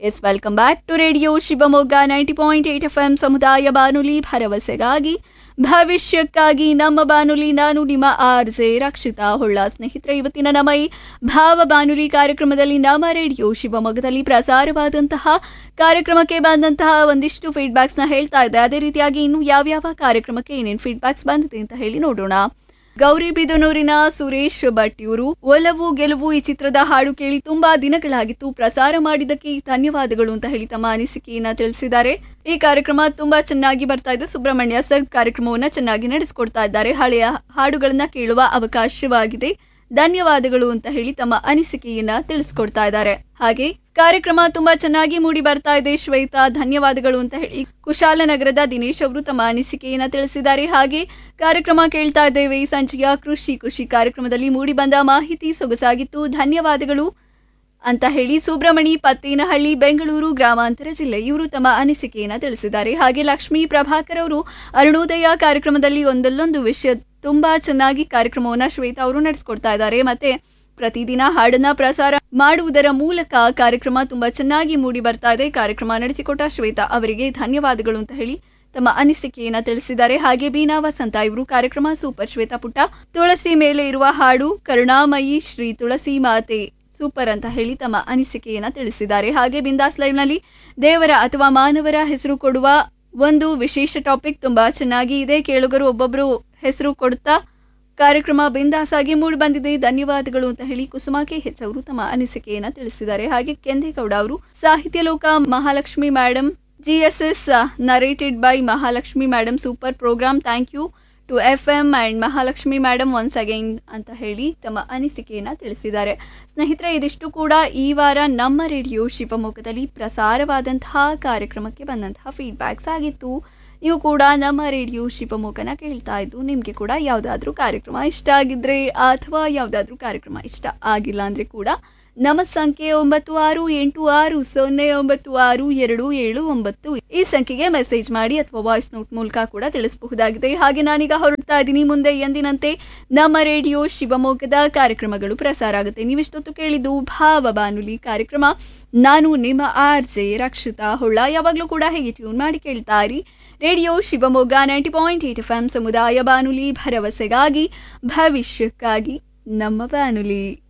S welcome back to radio Shivamogga ninety point eight F M ಸಮುದಾಯ ಬಾನುಲಿ ಭರವಸೆಗಾಗಿ ಭವಿಷ್ಯಕ್ಕಾಗಿ ನಮ್ಮ ಬಾನುಲಿ ನಾನು ನಿಮ್ಮ ಆರ್ ಜೆ ರಕ್ಷಿತಾ ಹೊಳ್ಳ ಸ್ನೇಹಿತರೆ ಇವತ್ತಿನ ನಮ್ಮ ಈ ಭಾವ ಬಾನುಲಿ ಕಾರ್ಯಕ್ರಮದಲ್ಲಿ ನಮ್ಮ ರೇಡಿಯೋ ಶಿವಮೊಗ್ಗದಲ್ಲಿ ಪ್ರಸಾರವಾದಂತಹ ಕಾರ್ಯಕ್ರಮಕ್ಕೆ ಬಂದಂತಹ ಒಂದಿಷ್ಟು ಫೀಡ್ಬ್ಯಾಕ್ಸ್ನ ಹೇಳ್ತಾ ಇದ್ದೆ ಅದೇ ರೀತಿಯಾಗಿ ಇನ್ನು ಯಾವ್ಯಾವ ಕಾರ್ಯಕ್ರಮಕ್ಕೆ ಏನೇನು ಫೀಡ್ಬ್ಯಾಕ್ಸ್ ಬಂದಿದೆ ಅಂತ ಹೇಳಿ ನೋಡೋಣ ಗೌರಿಬಿದನೂರಿನ ಸುರೇಶ್ ಭಟ್ ಇವರು ಒಲವು ಗೆಲುವು ಈ ಚಿತ್ರದ ಹಾಡು ಕೇಳಿ ತುಂಬಾ ದಿನಗಳಾಗಿತ್ತು ಪ್ರಸಾರ ಮಾಡಿದ್ದಕ್ಕೆ ಧನ್ಯವಾದಗಳು ಅಂತ ಹೇಳಿ ತಮ್ಮ ಅನಿಸಿಕೆಯನ್ನ ತಿಳಿಸಿದ್ದಾರೆ ಈ ಕಾರ್ಯಕ್ರಮ ತುಂಬಾ ಚೆನ್ನಾಗಿ ಬರ್ತಾ ಇದೆ ಸುಬ್ರಹ್ಮಣ್ಯ ಸರ್ ಕಾರ್ಯಕ್ರಮವನ್ನ ಚೆನ್ನಾಗಿ ನಡೆಸಿಕೊಡ್ತಾ ಇದ್ದಾರೆ ಹಳೆಯ ಹಾಡುಗಳನ್ನ ಕೇಳುವ ಅವಕಾಶವಾಗಿದೆ ಧನ್ಯವಾದಗಳು ಅಂತ ಹೇಳಿ ತಮ್ಮ ಅನಿಸಿಕೆಯನ್ನ ತಿಳಿಸ್ಕೊಡ್ತಾ ಇದ್ದಾರೆ ಹಾಗೆ ಕಾರ್ಯಕ್ರಮ ತುಂಬಾ ಚೆನ್ನಾಗಿ ಮೂಡಿ ಬರ್ತಾ ಇದೆ ಶ್ವೇತಾ ಧನ್ಯವಾದಗಳು ಅಂತ ಹೇಳಿ ಕುಶಾಲನಗರದ ದಿನೇಶ್ ಅವರು ತಮ್ಮ ಅನಿಸಿಕೆಯನ್ನ ತಿಳಿಸಿದ್ದಾರೆ ಹಾಗೆ ಕಾರ್ಯಕ್ರಮ ಕೇಳ್ತಾ ಇದ್ದೇವೆ ಈ ಸಂಜೆಯ ಕೃಷಿ ಖುಷಿ ಕಾರ್ಯಕ್ರಮದಲ್ಲಿ ಮೂಡಿ ಬಂದ ಮಾಹಿತಿ ಸೊಗಸಾಗಿತ್ತು ಧನ್ಯವಾದಗಳು ಅಂತ ಹೇಳಿ ಸುಬ್ರಹ್ಮಣಿ ಪತ್ತೇನಹಳ್ಳಿ ಬೆಂಗಳೂರು ಗ್ರಾಮಾಂತರ ಜಿಲ್ಲೆ ಇವರು ತಮ್ಮ ಅನಿಸಿಕೆಯನ್ನ ತಿಳಿಸಿದ್ದಾರೆ ಹಾಗೆ ಲಕ್ಷ್ಮೀ ಪ್ರಭಾಕರ್ ಅವರು ಅರುಣೋದಯ ಕಾರ್ಯಕ್ರಮದಲ್ಲಿ ಒಂದಲ್ಲೊಂದು ವಿಷಯ ತುಂಬಾ ಚೆನ್ನಾಗಿ ಕಾರ್ಯಕ್ರಮವನ್ನ ಶ್ವೇತಾ ಅವರು ನಡೆಸ್ಕೊಡ್ತಾ ಇದ್ದಾರೆ ಮತ್ತೆ ಪ್ರತಿದಿನ ಹಾಡನ್ನ ಪ್ರಸಾರ ಮಾಡುವುದರ ಮೂಲಕ ಕಾರ್ಯಕ್ರಮ ತುಂಬಾ ಚೆನ್ನಾಗಿ ಮೂಡಿ ಬರ್ತಾ ಇದೆ ಕಾರ್ಯಕ್ರಮ ನಡೆಸಿಕೊಟ್ಟ ಶ್ವೇತಾ ಅವರಿಗೆ ಧನ್ಯವಾದಗಳು ಅಂತ ಹೇಳಿ ತಮ್ಮ ಅನಿಸಿಕೆಯನ್ನ ತಿಳಿಸಿದ್ದಾರೆ ಹಾಗೆ ಬೀನಾ ವಸಂತ ಇವರು ಕಾರ್ಯಕ್ರಮ ಸೂಪರ್ ಶ್ವೇತಾ ಪುಟ್ಟ ತುಳಸಿ ಮೇಲೆ ಇರುವ ಹಾಡು ಕರುಣಾಮಯಿ ಶ್ರೀ ತುಳಸಿ ಮಾತೆ ಸೂಪರ್ ಅಂತ ಹೇಳಿ ತಮ್ಮ ಅನಿಸಿಕೆಯನ್ನ ತಿಳಿಸಿದ್ದಾರೆ ಹಾಗೆ ಬಿಂದಾಸ್ ಲೈವ್ನಲ್ಲಿ ದೇವರ ಅಥವಾ ಮಾನವರ ಹೆಸರು ಕೊಡುವ ಒಂದು ವಿಶೇಷ ಟಾಪಿಕ್ ತುಂಬಾ ಚೆನ್ನಾಗಿ ಇದೆ ಕೇಳುಗರು ಒಬ್ಬೊಬ್ರು ಹೆಸರು ಕೊಡ್ತಾ ಕಾರ್ಯಕ್ರಮ ಬಿಂದಾಸಾಗಿ ಮೂಡಿ ಬಂದಿದೆ ಧನ್ಯವಾದಗಳು ಅಂತ ಹೇಳಿ ಕುಸುಮಾ ಕೆ ಹೆಚ್ ಅವರು ತಮ್ಮ ಅನಿಸಿಕೆಯನ್ನ ತಿಳಿಸಿದ್ದಾರೆ ಹಾಗೆ ಕೆಂದೇಗೌಡ ಅವರು ಸಾಹಿತ್ಯ ಲೋಕ Mahalakshmi madam G S S narrated by Mahalakshmi madam super programme thank you to F M and Mahalakshmi madam once again ಅಂತ ಹೇಳಿ ತಮ್ಮ ಅನಿಸಿಕೆಯನ್ನು ತಿಳಿಸಿದ್ದಾರೆ ಸ್ನೇಹಿತರೆ ಇದಿಷ್ಟು ಕೂಡ ಈ ವಾರ ನಮ್ಮ ರೇಡಿಯೋ ಶಿವಮೊಗ್ಗದಲ್ಲಿ ಪ್ರಸಾರವಾದಂತಹ ಕಾರ್ಯಕ್ರಮಕ್ಕೆ ಬಂದಂತಹ ಫೀಡ್ಬ್ಯಾಕ್ಸ್ ಆಗಿತ್ತು ನೀವು ಕೂಡ ನಮ್ಮ ರೇಡಿಯೋ ಶಿವಮೊಗ್ಗನ ಕೇಳ್ತಾ ಇದ್ದು ನಿಮಗೆ ಕೂಡ ಯಾವುದಾದ್ರೂ ಕಾರ್ಯಕ್ರಮ ಇಷ್ಟ ಆಗಿದ್ರೆ ಅಥವಾ ಯಾವುದಾದ್ರೂ ಕಾರ್ಯಕ್ರಮ ಇಷ್ಟ ಆಗಿಲ್ಲ ಅಂದರೆ ಕೂಡ ನಮ್ಮ ಸಂಖ್ಯೆ ಒಂಬತ್ತು ಆರು ಎಂಟು ಆರು ಸೊನ್ನೆ ಒಂಬತ್ತು ಆರು ಎರಡು ಏಳು ಒಂಬತ್ತು ಈ ಸಂಖ್ಯೆಗೆ ಮೆಸೇಜ್ ಮಾಡಿ ಅಥವಾ ವಾಯ್ಸ್ ನೋಟ್ ಮೂಲಕ ಕೂಡ ತಿಳಿಸಬಹುದಾಗಿದೆ ಹಾಗೆ ನಾನೀಗ ಹೊರಡ್ತಾ ಇದ್ದೀನಿ ಮುಂದೆ ಎಂದಿನಂತೆ ನಮ್ಮ ರೇಡಿಯೋ ಶಿವಮೊಗ್ಗದ ಕಾರ್ಯಕ್ರಮಗಳು ಪ್ರಸಾರ ಆಗುತ್ತೆ ನೀವಿಷ್ಟೊತ್ತು ಕೇಳಿದ್ದು ಭಾವ ಬಾನುಲಿ ಕಾರ್ಯಕ್ರಮ ನಾನು ನಿಮ್ಮ ಆರ್ ಜೆ ರಕ್ಷಿತಾ ಹೊಳ್ಳ ಯಾವಾಗಲೂ ಕೂಡ ಹೇಗೆ ಟ್ಯೂನ್ ಮಾಡಿ ಕೇಳ್ತಾ ಇರಿ radio Shivamogga ninety point eight F M ಸಮುದಾಯ ಬಾನುಲಿ ಭರವಸೆಗಾಗಿ ಭವಿಷ್ಯಕ್ಕಾಗಿ ನಮ್ಮ ಬಾನುಲಿ